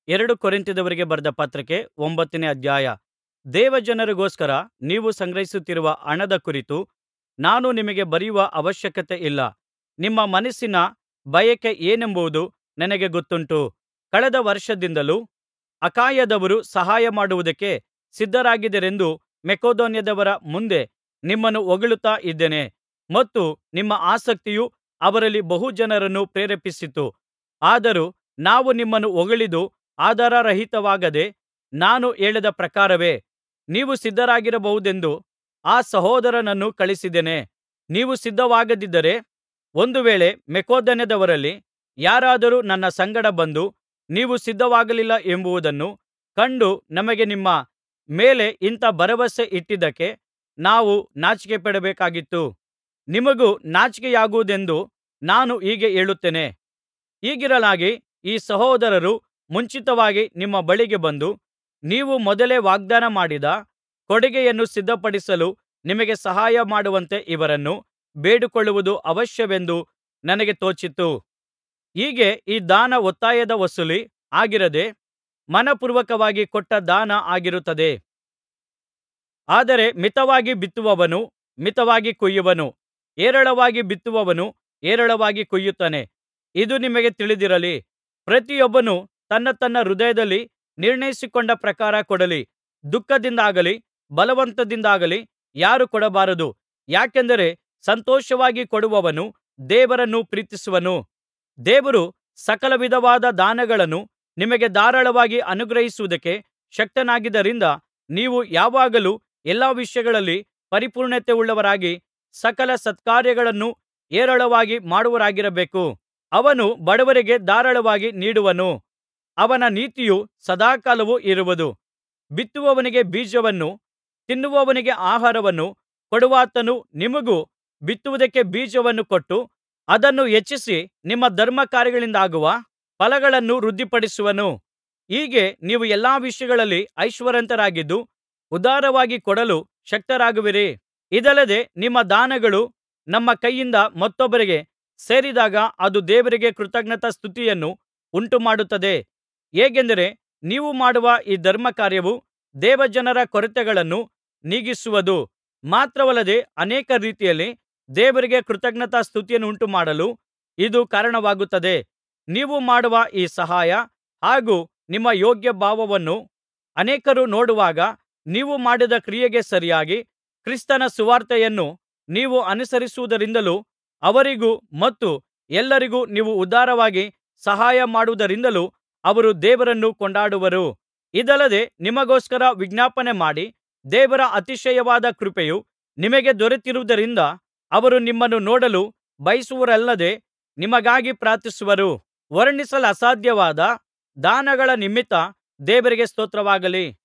ಎರಡು ಕೊರಿಂಥದವರಿಗೆ ಬರೆದ ಪತ್ರಿಕೆ ಒಂಬತ್ತನೇ ಅಧ್ಯಾಯ ದೇವಜನರಿಗೋಸ್ಕರ ನೀವು ಸಂಗ್ರಹಿಸುತ್ತಿರುವ ಹಣದ ಕುರಿತು ನಾನು ನಿಮಗೆ ಬರೆಯುವ ಅವಶ್ಯಕತೆ ಇಲ್ಲ ನಿಮ್ಮ ಮನಸ್ಸಿನ ಬಯಕೆ ಏನೆಂಬುದು ನನಗೆ ಗೊತ್ತುಂಟು ಕಳೆದ ವರ್ಷದಿಂದಲೂ ಅಖಾಯದವರು ಸಹಾಯಮಾಡುವುದಕ್ಕೆ ಸಿದ್ಧರಾಗಿದ್ದಾರೆಂದು ಮಕೆದೋನ್ಯದವರ ಮುಂದೆ ನಿಮ್ಮನ್ನು ಹೊಗಳುತ್ತಾ ಇದ್ದೇನೆ ಮತ್ತು ನಿಮ್ಮ ಆಸಕ್ತಿಯು ಅವರಲ್ಲಿ ಬಹು ಜನರನ್ನು ಪ್ರೇರೇಪಿಸಿತು ಆದರೂ ನಾವು ನಿಮ್ಮನ್ನು ಹೊಗಳಿದ್ದು ಆಧಾರರಹಿತವಾಗದೆ ನಾನು ಹೇಳಿದ ಪ್ರಕಾರವೇ ನೀವು ಸಿದ್ಧರಾಗಿರಬಹುದೆಂದು ಆ ಸಹೋದರನನ್ನು ಕಳುಹಿಸಿದ್ದೇನೆ ನೀವು ಸಿದ್ಧವಾಗದಿದ್ದರೆ ಒಂದು ವೇಳೆ ಮಕೆದೋನ್ಯದವರಲ್ಲಿ ಯಾರಾದರೂ ನನ್ನ ಸಂಗಡ ಬಂದು ನೀವು ಸಿದ್ಧವಾಗಲಿಲ್ಲ ಎಂಬುದನ್ನು ಕಂಡು ನಮಗೆ ನಿಮ್ಮ ಮೇಲೆ ಇಂಥ ಭರವಸೆ ಇಟ್ಟಿದ್ದಕ್ಕೆ ನಾವು ನಾಚಿಕೆಪಡಬೇಕಾಗಿತ್ತು ನಿಮಗೂ ನಾಚಿಕೆಯಾಗುವುದೆಂದು ನಾನು ಹೀಗೆ ಹೇಳುತ್ತೇನೆ ಹೀಗಿರಲಾಗಿ ಈ ಸಹೋದರರು ಮುಂಚಿತವಾಗಿ ನಿಮ್ಮ ಬಳಿಗೆ ಬಂದು ನೀವು ಮೊದಲೇ ವಾಗ್ದಾನ ಮಾಡಿದ ಕೊಡುಗೆಯನ್ನು ಸಿದ್ಧಪಡಿಸಲು ನಿಮಗೆ ಸಹಾಯಮಾಡುವಂತೆ ಇವರನ್ನು ಬೇಡಿಕೊಳ್ಳುವುದು ಅವಶ್ಯವೆಂದು ನನಗೆ ತೋಚಿತು ಹೀಗೆ ಈ ದಾನ ಒತ್ತಾಯದ ವಸೂಲಿ ಆಗಿರದೆ ಮನಃಪೂರ್ವಕವಾಗಿ ಕೊಟ್ಟ ದಾನ ಆಗಿರುತ್ತದೆ ಆದರೆ ಮಿತವಾಗಿ ಬಿತ್ತುವವನು ಮಿತವಾಗಿ ಕೊಯ್ಯುವನು ಹೇರಳವಾಗಿ ಬಿತ್ತುವವನು ಹೇರಳವಾಗಿ ಕೊಯ್ಯುತ್ತಾನೆ ಇದು ನಿಮಗೆ ತಿಳಿದಿರಲಿ ಪ್ರತಿಯೊಬ್ಬನು ತನ್ನ ತನ್ನ ಹೃದಯದಲ್ಲಿ ನಿರ್ಣಯಿಸಿಕೊಂಡ ಪ್ರಕಾರ ಕೊಡಲಿ ದುಃಖದಿಂದಾಗಲಿ ಬಲವಂತದಿಂದಾಗಲಿ ಯಾರೂ ಕೊಡಬಾರದು ಯಾಕೆಂದರೆ ಸಂತೋಷವಾಗಿ ಕೊಡುವವನು ದೇವರನ್ನು ಪ್ರೀತಿಸುವನು ದೇವರು ಸಕಲ ವಿಧವಾದ ದಾನಗಳನ್ನು ನಿಮಗೆ ಧಾರಾಳವಾಗಿ ಅನುಗ್ರಹಿಸುವುದಕ್ಕೆ ಶಕ್ತನಾಗಿದ್ದರಿಂದ ನೀವು ಯಾವಾಗಲೂ ಎಲ್ಲಾ ವಿಷಯಗಳಲ್ಲಿ ಪರಿಪೂರ್ಣತೆಯುಳ್ಳವರಾಗಿ ಸಕಲ ಸತ್ಕಾರ್ಯಗಳನ್ನು ಹೇರಳವಾಗಿ ಮಾಡುವವರಾಗಿರಬೇಕು ಅವನು ಬಡವರಿಗೆ ಧಾರಾಳವಾಗಿ ನೀಡುವನು ಅವನ ನೀತಿಯು ಸದಾಕಾಲವೂ ಇರುವುದು ಬಿತ್ತುವವನಿಗೆ ಬೀಜವನ್ನೂ ತಿನ್ನುವವನಿಗೆ ಆಹಾರವನ್ನೂ ಕೊಡುವಾತನು ನಿಮಗೂ ಬಿತ್ತುವುದಕ್ಕೆ ಬೀಜವನ್ನು ಕೊಟ್ಟು ಅದನ್ನು ಹೆಚ್ಚಿಸಿ ನಿಮ್ಮ ಧರ್ಮಕಾರ್ಯಗಳಿಂದಾಗುವ ಫಲಗಳನ್ನು ವೃದ್ಧಿಪಡಿಸುವನು ಹೀಗೆ ನೀವು ಎಲ್ಲಾ ವಿಷಯಗಳಲ್ಲಿ ಐಶ್ವರ್ಯವಂತರಾಗಿದ್ದು ಉದಾರವಾಗಿ ಕೊಡಲು ಶಕ್ತರಾಗುವಿರಿ ಇದಲ್ಲದೆ ನಿಮ್ಮ ದಾನಗಳು ನಮ್ಮ ಕೈಯಿಂದ ಮತ್ತೊಬ್ಬರಿಗೆ ಸೇರಿದಾಗ ಅದು ದೇವರಿಗೆ ಕೃತಜ್ಞತಾಸ್ತುತಿಯನ್ನು ಉಂಟುಮಾಡುತ್ತದೆ ಹೇಗೆಂದರೆ ನೀವು ಮಾಡುವ ಈ ಧರ್ಮಕಾರ್ಯವು ದೇವಜನರ ಕೊರತೆಗಳನ್ನು ನೀಗಿಸುವುದು ಮಾತ್ರವಲ್ಲದೆ ಅನೇಕ ರೀತಿಯಲ್ಲಿ ದೇವರಿಗೆ ಕೃತಜ್ಞತಾಸ್ತುತಿಯನ್ನುಂಟುಮಾಡಲು ಇದು ಕಾರಣವಾಗುತ್ತದೆ ನೀವು ಮಾಡುವ ಈ ಸಹಾಯ ಹಾಗೂ ನಿಮ್ಮ ಯೋಗ್ಯ ಭಾವವನ್ನು ಅನೇಕರು ನೋಡುವಾಗ ನೀವು ಮಾಡಿದ ಕ್ರಿಯೆಗೆ ಸರಿಯಾಗಿ ಕ್ರಿಸ್ತನ ಸುವಾರ್ತೆಯನ್ನು ನೀವು ಅನುಸರಿಸುವುದರಿಂದಲೂ ಅವರಿಗೂ ಮತ್ತು ಎಲ್ಲರಿಗೂ ನೀವು ಉದಾರವಾಗಿ ಸಹಾಯ ಮಾಡುವುದರಿಂದಲೂ ಅವರು ದೇವರನ್ನು ಕೊಂಡಾಡುವರು ಇದಲ್ಲದೆ ನಿಮಗೋಸ್ಕರ ವಿಜ್ಞಾಪನೆ ಮಾಡಿ ದೇವರ ಅತಿಶಯವಾದ ಕೃಪೆಯು ನಿಮಗೆ ದೊರೆತಿರುವುದರಿಂದ ಅವರು ನಿಮ್ಮನ್ನು ನೋಡಲು ಬಯಸುವರಲ್ಲದೆ ನಿಮಗಾಗಿ ಪ್ರಾರ್ಥಿಸುವರು ವರ್ಣಿಸಲಸಾಧ್ಯವಾದ ದಾನಗಳ ನಿಮಿತ್ತ ದೇವರಿಗೆ ಸ್ತೋತ್ರವಾಗಲಿ